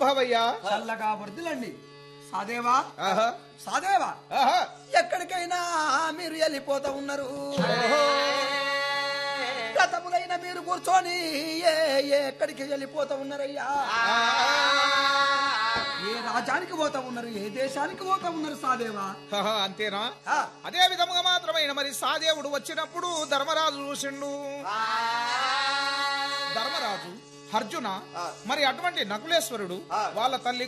అనుభవయ్యా చల్లగా వర్దిలండి సాదేవా ఆహా సాదేవా ఆహా ఎక్కడికైనా మీరు వెళ్ళిపోతా ఉన్నారు గతములైన మీరు కూర్చొని ఏ ఏ ఎక్కడికి వెళ్ళిపోతా ఉన్నారయ్యా ఏ రాజ్యానికి పోతా ఉన్నారు ఏ దేశానికి పోతా ఉన్నారు సాదేవా ఆహా, అంతేనా ఆ, అదే విధముగా మాత్రమైన మరి సాదేవుడు వచ్చినప్పుడు ధర్మరాజు చూసిండు ధర్మరాజు అర్జున మరి అటువంటి నకులేశ్వరుడు వాళ్ళ తల్లి